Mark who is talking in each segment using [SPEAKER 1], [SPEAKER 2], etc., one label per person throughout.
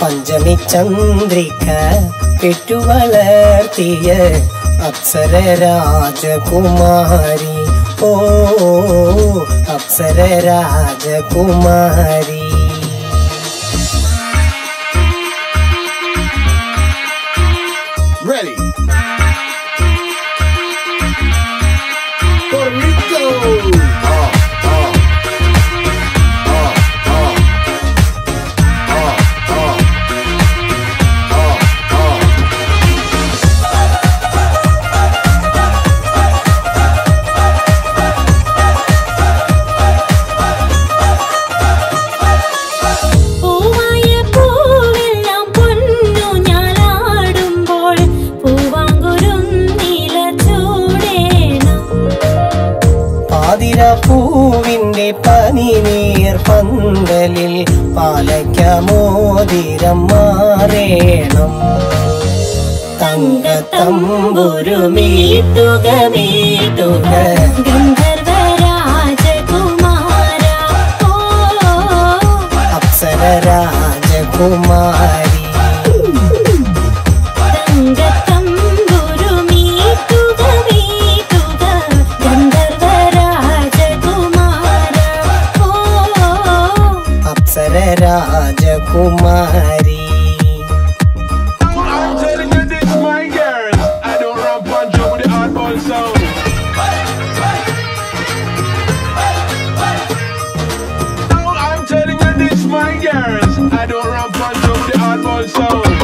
[SPEAKER 1] പഞ്ചമി ചന്ദ്രിക പെറ്റുവളർത്തിയ അപ്സര രാജകുമാരി ഓ അപ്സര രാജകുമാരി
[SPEAKER 2] Ready. Puerto Rico. Uh, uh. Uh, uh. Uh, uh. Uh, uh.
[SPEAKER 3] പൂവായ പൂവെല്ലാം പൊന്നു ഞാലാടുമ്പോൾ പൂവാങ്കുരുന്നില ചൂടേണം
[SPEAKER 1] പാതിര പൂവിന്റെ പനിനീർ പന്തലിൽ പാലയ്ക്കമോതിരം മാറേണം തങ്കത്തമ്പുരു മീട്ടുക മീട്ടുക
[SPEAKER 3] ഗന്ധർവ രാജകുമാര ഓ
[SPEAKER 1] അപ്സര രാജകുമാരി
[SPEAKER 3] തങ്കത്തമ്പുരു മീട്ടുക മീട്ടുക ഗന്ധർവ രാജകുമാര ഓ
[SPEAKER 1] അപ്സര രാജകുമാരി
[SPEAKER 4] I'm telling you this, my girls. I don't run punch over the hardball sound. Oh, I'm telling you this, my girls. I don't run punch over the hardball sound.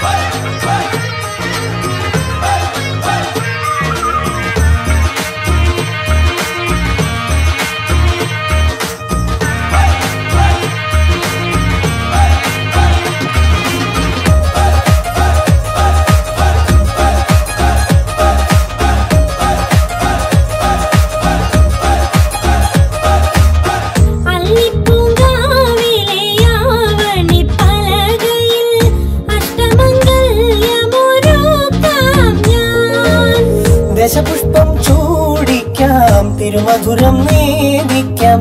[SPEAKER 3] അല്ലിപ്പൂങ്കാവിലെ യാവണി പലകയിൽ അഷ്ടമംഗല്യമൊരുക്കാം ഞാൻ
[SPEAKER 1] ദശപുഷ്പം ചൂടിക്കാം തിരുമധുരം നേദിക്കാം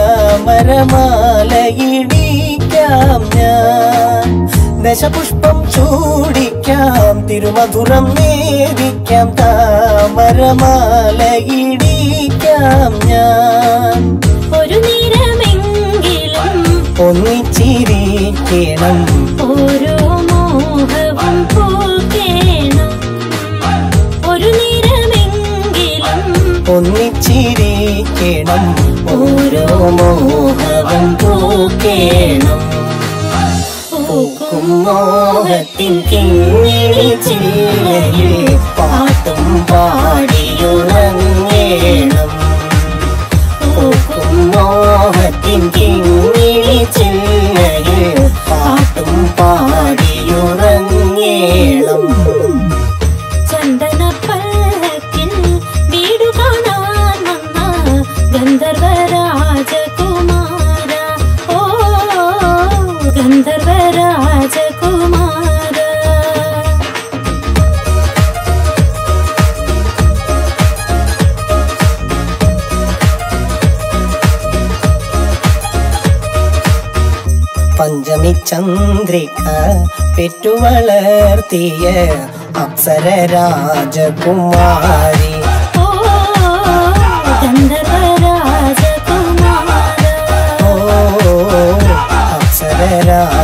[SPEAKER 1] താമരമാലയിടിക്കാം ഞാൻ ദശപുഷ്പം ചൂടിക്കാം തിരുമധുരം നേദിക്കാം താമരമാലയിടിക്കാം ഞാൻ
[SPEAKER 3] ഒരു നേരമെങ്കിലും
[SPEAKER 1] ഒന്നിച്ചിരിക്കണം
[SPEAKER 3] ഓരോ മോഹവും പൂക്കേണം ഒരു നേരമെങ്കിലും
[SPEAKER 1] ഒന്നിച്ചിരിക്കണം ഓരോ മോഹവും പൂക്കേണം പൂക്കും മോഹത്തിൻ കിങ്ങിണി ചില്ലയിൽ പാട്ടും പാടിയുറങ്ങേണം പൂക്കും മോഹത്തിൻ കിങ്ങിണി ചില്ലയിൽ പാട്ടും പാടിയുറങ്ങേണം
[SPEAKER 3] ചന്ദന പല്ലക്കിൽ വീടു കാണാൻ വന്ന ഗന്ധർവ രാജകുമാര ഓ ഗന്ധർവ രാജകുമാര
[SPEAKER 1] പഞ്ചമി ചന്ദ്രിക പെറ്റുവളർത്തിയ അപ്സര രാജകുമാരി
[SPEAKER 3] ഓ ഗന്ധർവ രാജകുമാര
[SPEAKER 1] ഓ അപ്സര രാജകുമാരി